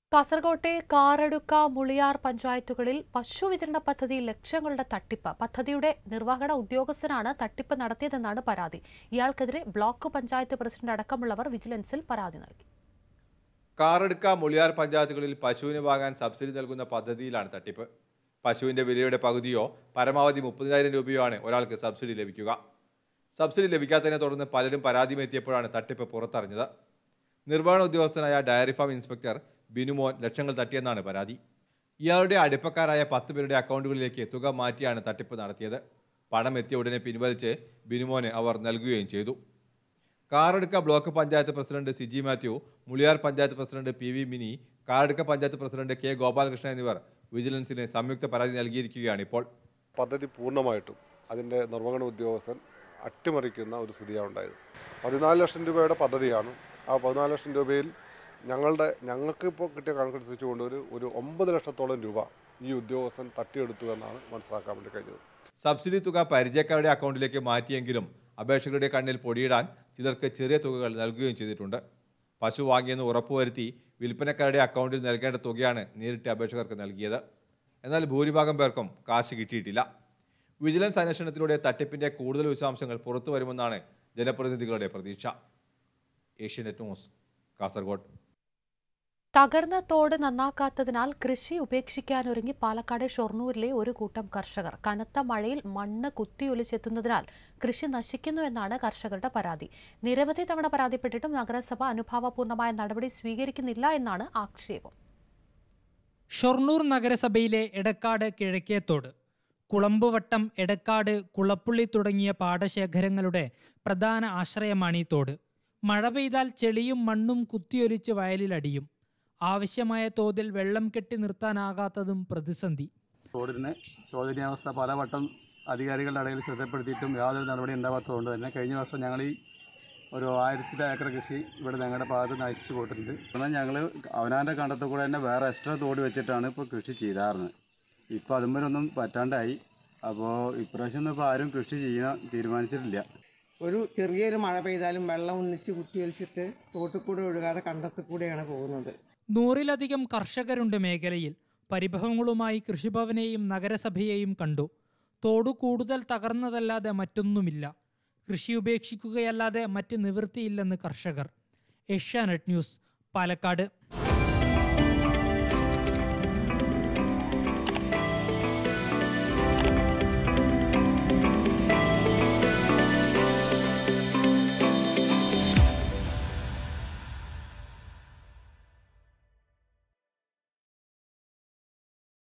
കാസർകോട്ടെ കാറടുക്ക മുളിയാർ പഞ്ചായത്തുകളിൽ പശു വിതരണ പദ്ധതി ലക്ഷങ്ങളുടെ തട്ടിപ്പ് പദ്ധതിയുടെ നിർവഹണ ഉദ്യോഗസ്ഥനാണ് തട്ടിപ്പ് നടത്തിയതെന്നാണ് പരാതി ഇയാൾക്കെതിരെ ബ്ലോക്ക് പഞ്ചായത്ത് പ്രസിഡന്റ് അടക്കമുള്ളവർ വിജിലൻസിൽ പരാതി നൽകി കാറടുക്ക മുളിയാർ പഞ്ചായത്തുകളിൽ പശുവിന് വാങ്ങാൻ സബ്സിഡി നൽകുന്ന പദ്ധതിയിലാണ് തട്ടിപ്പ് പശുവിന്റെ വിലയുടെ പകുതിയോ പരമാവധി മുപ്പതിനായിരം രൂപയോ ആണ് ഒരാൾക്ക് സബ്സിഡി ലഭിക്കുക സബ്സിഡി ലഭിക്കാത്തതിനെ തുടർന്ന് പലരും പരാതിയുമെത്തിയപ്പോഴാണ് തട്ടിപ്പ് പുറത്തറിഞ്ഞത് നിർവഹണ ഉദ്യോഗസ്ഥനായ ഡയറി ഫാം ഇൻസ്പെക്ടർ ബിനുമോൻ ലക്ഷങ്ങൾ തട്ടിയെന്നാണ് പരാതി ഇയാളുടെ അടുപ്പക്കാരായ പത്ത് പേരുടെ അക്കൗണ്ടുകളിലേക്ക് തുക മാറ്റിയാണ് തട്ടിപ്പ് നടത്തിയത് പണം എത്തിയ ഉടനെ പിൻവലിച്ച് ബിനുമോന് അവർ നൽകുകയും ചെയ്തു Karadukka block panchayat president Siji Mathew Muliyar panchayat president P V Mini Karadukka panchayat president K Gopalakrishnan എന്നിവർ വിജിലൻസിന് സംയുക്ത പരാതി നൽകിയിരിക്കുകയാണ് ഇപ്പോൾ പദ്ധതി പൂർണ്ണമായിട്ടും അതിൻ്റെ നിർവഹണ ഉദ്യോഗസ്ഥൻ അട്ടിമറിക്കുന്ന ഒരു സ്ഥിതിയാണ് ഉണ്ടായത് പതിനാല് ലക്ഷം രൂപയുടെ പദ്ധതിയാണ് ആ പതിനാല് ലക്ഷം രൂപയിൽ ഞങ്ങളുടെ ഞങ്ങൾക്ക് ഇപ്പോൾ കിട്ടിയ കണക്കനുസരിച്ചുകൊണ്ട് ഒരു ഒരു ഒമ്പത് ലക്ഷത്തോളം രൂപ ഈ ഉദ്യോഗസ്ഥൻ തട്ടിയെടുത്തു എന്നാണ് മനസ്സിലാക്കാൻ വേണ്ടി കഴിഞ്ഞത് സബ്സിഡി തുക പരിചയക്കാരുടെ അക്കൗണ്ടിലേക്ക് മാറ്റിയെങ്കിലും അപേക്ഷകരുടെ കണ്ണിൽ പൊടിയിടാൻ ചിലർക്ക് ചെറിയ തുകകൾ നൽകുകയും ചെയ്തിട്ടുണ്ട് പശു വാങ്ങിയെന്ന് ഉറപ്പുവരുത്തി വിൽപ്പനക്കാരുടെ അക്കൗണ്ടിൽ നൽകേണ്ട തുകയാണ് നേരിട്ട് അപേക്ഷകർക്ക് നൽകിയത് എന്നാൽ ഭൂരിഭാഗം പേർക്കും കാശ് കിട്ടിയിട്ടില്ല വിജിലൻസ് അന്വേഷണത്തിലൂടെ തട്ടിപ്പിന്റെ കൂടുതൽ വിശദാംശങ്ങൾ പുറത്തു വരുമെന്നാണ് ജനപ്രതിനിധികളുടെ പ്രതീക്ഷ ഏഷ്യനെറ്റ് ന്യൂസ് കാസർഗോഡ് തകർന്ന തോട് നന്നാക്കാത്തതിനാൽ കൃഷി ഉപേക്ഷിക്കാനൊരുങ്ങി പാലക്കാട് ഷൊർണൂരിലെ ഒരു കൂട്ടം കർഷകർ കനത്ത മഴയിൽ മണ്ണ് കുത്തിയൊലിച്ചെത്തുന്നതിനാൽ കൃഷി നശിക്കുന്നു എന്നാണ് കർഷകരുടെ പരാതി നിരവധി തവണ പരാതിപ്പെട്ടിട്ടും നഗരസഭ അനുഭാവപൂർണമായ നടപടി സ്വീകരിക്കുന്നില്ല എന്നാണ് ആക്ഷേപം ഷൊർണൂർ നഗരസഭയിലെ എടക്കാട് കിഴക്കേത്തോട് കുളമ്പുവട്ടം എടക്കാട് കുളപ്പുള്ളി തുടങ്ങിയ പാടശേഖരങ്ങളുടെ പ്രധാന ആശ്രയമാണ് ഈ തോട് മഴ പെയ്താൽ ചെളിയും മണ്ണും കുത്തിയൊലിച്ച് വയലിലടിയും ആവശ്യമായ തോതിൽ വെള്ളം കെട്ടി നിർത്താനാകാത്തതും പ്രതിസന്ധി റോഡിന് ശോചനീയാവസ്ഥ പലവട്ടം അധികാരികളുടെ ഇടയിൽ ശ്രദ്ധപ്പെടുത്തിയിട്ടും യാതൊരു നടപടി ഉണ്ടാവാത്തതുകൊണ്ട് തന്നെ കഴിഞ്ഞ വർഷം ഞങ്ങൾ ഈ ഒരു ആയിരത്തി ഏക്കർ കൃഷി ഇവിടെ ഞങ്ങളുടെ ഭാഗത്ത് നശിച്ചു പോയിട്ടുണ്ട് എന്നാൽ ഞങ്ങൾ അവനാൻ്റെ കണ്ടത്തിൽ കൂടെ തന്നെ വേറെ എക്സ്ട്രാ തോട് വെച്ചിട്ടാണ് ഇപ്പോൾ കൃഷി ചെയ്താറുന്നത് ഇപ്പോൾ അതുമ്മലൊന്നും പറ്റാണ്ടായി അപ്പോൾ ഇപ്രാവശ്യം ഒന്നും ഇപ്പോൾ ആരും കൃഷി ചെയ്യാൻ തീരുമാനിച്ചിട്ടില്ല ഒരു ചെറിയൊരു മഴ പെയ്താലും വെള്ളം ഒന്നിച്ച് കുത്തിയൊലിച്ചിട്ട് തോട്ടിൽ കൂടെ ഒഴുകാതെ കണ്ടത്തിൽ കൂടെയാണ് പോകുന്നത് നൂറിലധികം കർഷകരുണ്ട് മേഖലയിൽ പരിഭവങ്ങളുമായി കൃഷിഭവനെയും നഗരസഭയെയും കണ്ടു തോടു കൂടുതൽ തകർന്നതല്ലാതെ മറ്റൊന്നുമില്ല കൃഷി ഉപേക്ഷിക്കുകയല്ലാതെ മറ്റ് നിവൃത്തിയില്ലെന്ന് കർഷകർ ഏഷ്യാനെറ്റ് ന്യൂസ് പാലക്കാട്